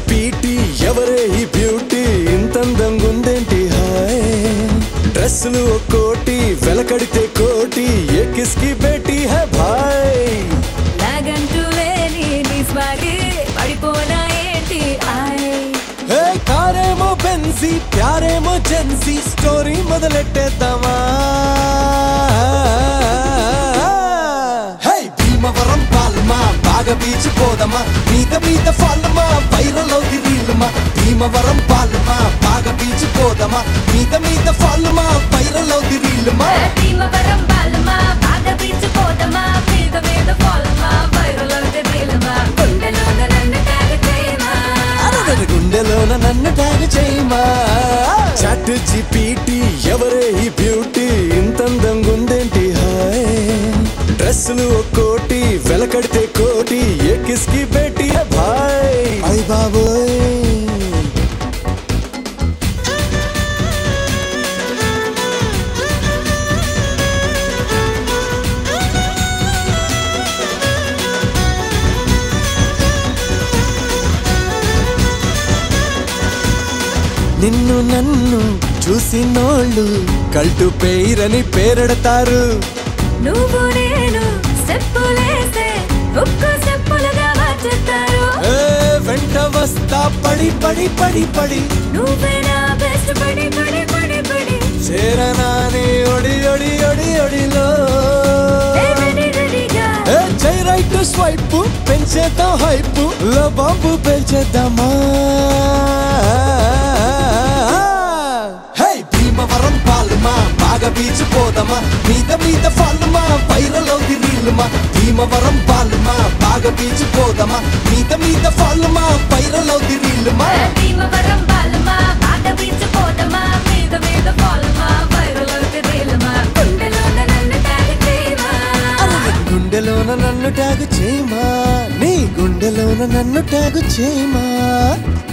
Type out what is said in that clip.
PT ఎవరే ఈ beauty ఇంతందంగా ఉందేంటి హాయ్ డ్రెస్సులు ఒక్కోటి వెలకడితే కోటి ఏ కిస్కి బేటీ హై భాయ్ నాగంటూ లేని నీ స్వాగి పడిపోనా ఏంటి ఆయ్ హే కారేమో బెన్సీ ప్యారేమో జెన్సీ స్టోరీ మొదలెట్టేద్దామా హే భీమవరం పాల్మా బాగా బీచ్ పోదమా మీద మీద ఫాల్మా వైరల్ అవుది రీల్మా భీమవరం పాల్మా బాగా బీచ్ పోదమా మీద మీద ఫాల్మా వైరల్ అవుది రీల్మా భీమవరం బాలమా బాధ పీచిపోదమా మీద మీద పోలమా వైరల్ అవుతే బీలమా గుండెలోన నన్ను తాగ చేయమా అరదర గుండెలోన నన్ను ట్యాగ్ చేయమా చాట్ జీపీటీ ఎవరే ఈ బ్యూటీ ఇంతందంగా ఉందేంటి హాయ్ డ్రెస్సులు ఒక్కోటి వెలకడితే కోటి ఏ కిస్కి బేటీ హై భాయ్ అయ్ బాబోయ్ నిన్ను నన్ను చూసినోళ్ళు కల్టు పేరని పేరెడతారు నువ్వు నేను చెప్పులేసే ఒక్క చెప్పులుగా మార్చేస్తారు ఏ వెంట వస్తా పడి పడి పడి పడి నువ్వే నా బెస్ట్ పడి పడి పడి పడి చేరనాని ఒడి ఒడి ఒడి ఒడిలో రెడీ రెడీగా ఏ జై రైట్ స్వైప్ పెంచేద్దాం హైప్ లో బాంబు పెంచేద్దామా హే భీమవరం పాల్మా బాగా బీచ్ పోదమా మీద మీద ఫాల్మా వైరల్ అవుది రీల్మా భీమవరం పాల్మా బాగా బీచ్ పోదమా మీద మీద ఫాల్మా వైరల్ అవుది రీల్మా భీమవరం బాలమా బాధ పీచిపోదమా మీద మీద పోలమా వైరల్ అవుతే బీలమా గుండెలోన నన్ను తాగ చేయమా గుండెలోన నన్ను ట్యాగు చేయమా నీ గుండెలోన నన్ను ట్యాగు చేయమా